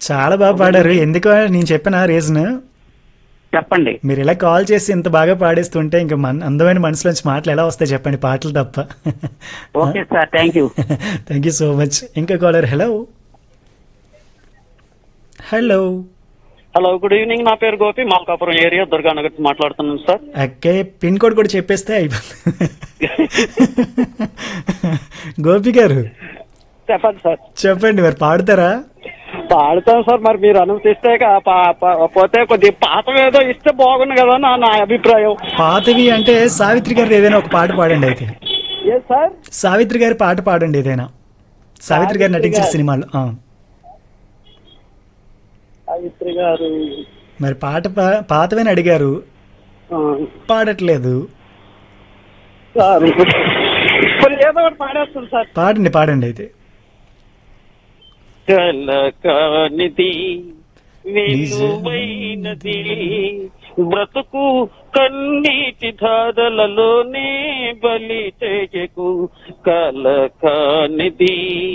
చాలా బాగా పాడారు ఎందుకో నేను చెప్పిన రీజన్ చెప్పండి మీరు ఇలా కాల్ చేసి ఇంత బాగా పాడేస్తుంటే ఇంకా మన అందమైన మనసులోంచి మాటలు ఎలా వస్తాయి చెప్పండి పాటలు తప్ప okay sir thank you thank you so much ఇంకా caller hello hello hello good evening నా పేరు గోపి మాల్కాపురం ఏరియా దుర్గానగర్ నుంచి మాట్లాడుతున్నాను సార్ అక్కే పిన్ కోడ్ కూడా చెప్పేస్తే అయిపోతుంది గోపి గారు చెప్పండి సార్ చెప్పండి మరి పాడతారా పాడుతాను సార్ మరి మీరు అనుమతిస్తే కా- పా- పా- పోతే కొద్ది పాత ఏదో ఇస్తే బాగుంది కదా నా నా అభిప్రాయం పాతవి అంటే సావిత్రి గారి ఏదైనా ఒక పాట పాడండి అయితే ఏ సార్ సావిత్రి గారి పాట పాడండి ఏదైనా సావిత్రి గారు నటించిన గారు. సినిమాలో ఆ. సావిత్రి గారు మరి పాట పా- పాతవని అడిగారు ఆ, పాడట్లేదు సార్ మరి ఏదో ఒకటి పాడేస్తుంది సార్ పాడండి పాడండి అయితే కలకానిది వెలువైనది బ్రతుకు కన్నీటి ధారలలోనే బలి చేయకు కలకానిది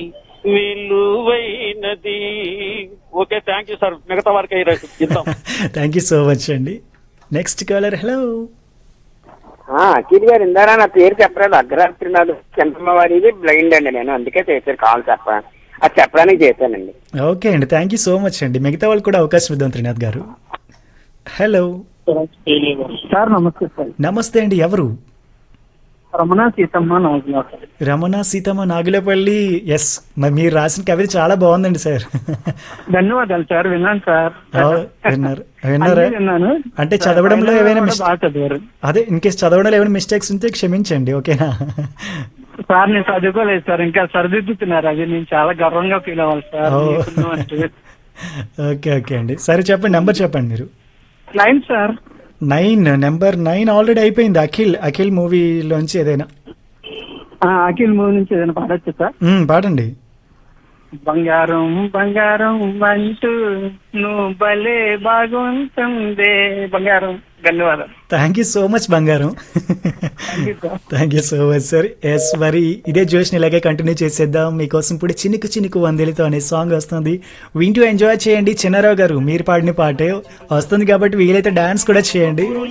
విలువైనది ఓకే థ్యాంక్ యూ సార్ మిగతా వారికి ఇద్దాం థ్యాంక్ యూ సో మచ్ అండి నెక్స్ట్ కాలర్ హలో ఆ, అఖిల్ గారు ఇందారా నా పేరు చెప్పలేదు అర్ధరాత్రి నాడు చంద్రమ్మవారిది బ్లైండ్ అండి నేను అందుకే చేశారు కాల్ చెప్ప అది చెప్పడానికి చేశానండి ఓకే అండి థ్యాంక్ యూ సో మచ్ అండి మిగతా వాళ్ళు కూడా అవకాశం ఇద్దాం త్రినాథ్ గారు హలో సార్ నమస్తే సార్ నమస్తే అండి ఎవరు రమణ సీతమ్మ నాగులా సార్ రమణ సీతమ్మ నాగులపల్లి ఎస్ మరి మీరు రాసిన కవిత చాలా బాగుందండి సార్ ధన్యవాదాలు సార్ విన్నాను సార్ ఆ, విన్నారు విన్నారా అన్నీ విన్నాను అంటే చదవడంలో ఏమైనా కూడా మిస్- బాగా చదివారు అదే ఇన్కేస్ చదవడంలో ఏమైనా మిస్టేక్స్ ఉంటే క్షమించండి ఓకేనా సార్ నేను చదువుకోలేదు సార్ ఇంకా సరిదిద్దుతున్నారు అది నేను చాలా గర్వంగా ఫీల్ అవ్వాలి సార్ ఓ. మీకున్న అంటే. ఓకే ఓకే అండి సరే చెప్పండి నెంబర్ చెప్పండి మీరు nine sir nine number nine already అయిపోయింది అఖిల్ అఖిల్ మూవీలోంచి ఏదైనా ఆ, అఖిల్ మూవీ నుంచి ఏదైనా పాడొచ్చు సార్ మ్మ్, పాడండి బంగారం బంగారం అంటూ నువ్వు భలే బాగుంటుందే బంగారం ధన్యవాదాలు థ్యాంక్ యూ సో మచ్ బంగారం Thank you, sir. Thank you so much sir yes మరి ఇదే జోష్ని ఇలాగే కంటిన్యూ చేసేద్దాం మీకోసం ఇప్పుడు చినుకు చినుకు వందెలతో అనే సాంగ్ వస్తుంది వింటూ ఎంజాయ్ చేయండి చిన్నారావు గారు మీరు పాడిన పాటే వస్తుంది కాబట్టి వీలైతే డాన్స్ కూడా చేయండి